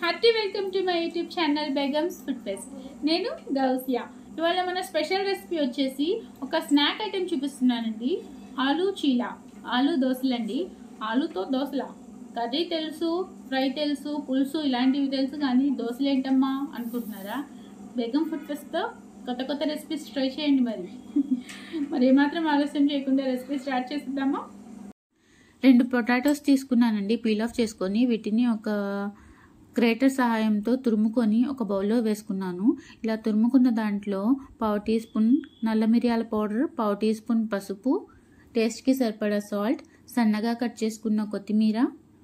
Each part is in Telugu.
hearty welcome to my YouTube channel Begum's food fest నేను గౌసియా ఇవాళ మన స్పెషల్ రెసిపీ వచ్చేసి ఒక స్నాక్ ఐటెం చూపిస్తున్నానండి ఆలు చీలా ఆలు దోశలండి ఆలుతో దోశల కర్రీ తెలుసు ఫ్రై తెలుసు పులుసు ఇలాంటివి తెలుసు కానీ దోశలు ఏంటమ్మా అనుకుంటున్నారా బేగం ఫుడ్ ఫెస్ట్తో కొత్త కొత్త రెసిపీస్ ట్రై చేయండి మరి మరి ఏమాత్రం ఆలస్యం చేయకుండా రెసిపీ స్టార్ట్ చేసేద్దామా రెండు పొటాటోస్ తీసుకున్నానండి పీల్ ఆఫ్ చేసుకొని వీటిని ఒక గ్రేటర్ సహాయంతో తురుముకొని ఒక బౌల్లో వేసుకున్నాను ఇలా తురుముకున్న దాంట్లో పావు టీ స్పూన్ నల్ల మిరియాల పౌడర్ పావు టీ స్పూన్ పసుపు టేస్ట్కి సరిపడా సాల్ట్ సన్నగా కట్ చేసుకున్న కొత్తిమీర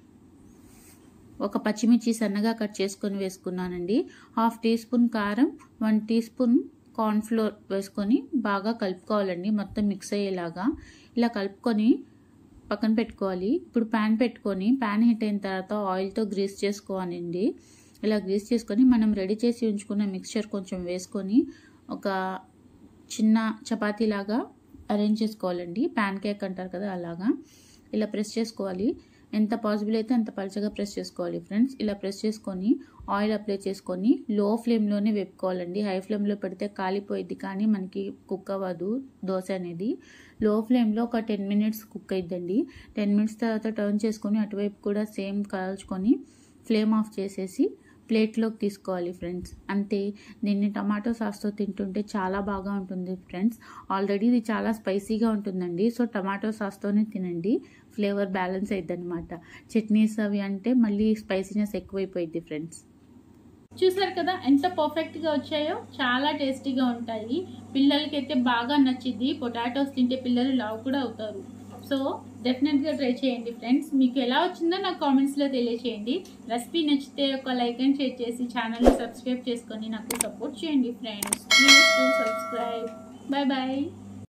ఒక పచ్చిమిర్చి సన్నగా కట్ చేసుకొని వేసుకున్నానండి హాఫ్ టీ స్పూన్ కారం వన్ టీ స్పూన్ కార్న్ఫ్లోర్ వేసుకొని బాగా కలుపుకోవాలండి మొత్తం మిక్స్ అయ్యేలాగా ఇలా కలుపుకొని పక్కన పెట్టుకోవాలి ఇప్పుడు ప్యాన్ పెట్టుకొని ప్యాన్ హీట్ అయిన తర్వాత ఆయిల్తో గ్రీస్ చేసుకోవాలండి ఇలా గ్రీస్ చేసుకొని మనం రెడీ చేసి ఉంచుకున్న మిక్స్చర్ కొంచెం వేసుకొని ఒక చిన్న చపాతీ లాగా అరేంజ్ చేసుకోవాలండి ప్యాన్ కేక్ అంటారు కదా అలాగా ఇలా ప్రెస్ చేసుకోవాలి ఎంత పాసిబుల్ అయితే అంత పలచగా ప్రెస్ చేసుకోవాలి ఫ్రెండ్స్ ఇలా ప్రెస్ చేసుకొని ఆయిల్ అప్లై చేసుకొని లో ఫ్లేమ్లోనే వేపుకోవాలండి హై ఫ్లేమ్లో పెడితే కాలిపోయిద్ది కానీ మనకి కుక్ అవ్వదు దోశ అనేది లో ఫ్లేమ్లో ఒక టెన్ మినిట్స్ కుక్ అయిద్దండి టెన్ మినిట్స్ తర్వాత టర్న్ చేసుకొని అటువైపు కూడా సేమ్ కాల్చుకొని ఫ్లేమ్ ఆఫ్ చేసేసి ప్లేట్లోకి తీసుకోవాలి ఫ్రెండ్స్ అంతే దీన్ని టమాటో సాస్తో తింటుంటే చాలా బాగా ఉంటుంది ఫ్రెండ్స్ ఆల్రెడీ ఇది చాలా స్పైసీగా ఉంటుందండి సో టమాటో సాస్తోనే తినండి ఫ్లేవర్ బ్యాలెన్స్ అయింది అనమాట చట్నీస్ అవి అంటే మళ్ళీ స్పైసీనెస్ ఎక్కువైపోయింది ఫ్రెండ్స్ చూసారు కదా ఎంత పర్ఫెక్ట్గా వచ్చాయో చాలా టేస్టీగా ఉంటాయి పిల్లలకి అయితే బాగా నచ్చింది పొటాటోస్ తింటే పిల్లలు లావు కూడా అవుతారు సో డెఫినెట్గా ట్రై చేయండి ఫ్రెండ్స్ మీకు ఎలా వచ్చిందో నాకు కామెంట్స్లో తెలియచేయండి రెసిపీ నచ్చితే ఒక లైక్ అండ్ షేర్ చేసి ఛానల్ని సబ్స్క్రైబ్ చేసుకొని నాకు సపోర్ట్ చేయండి friends please to subscribe bye bye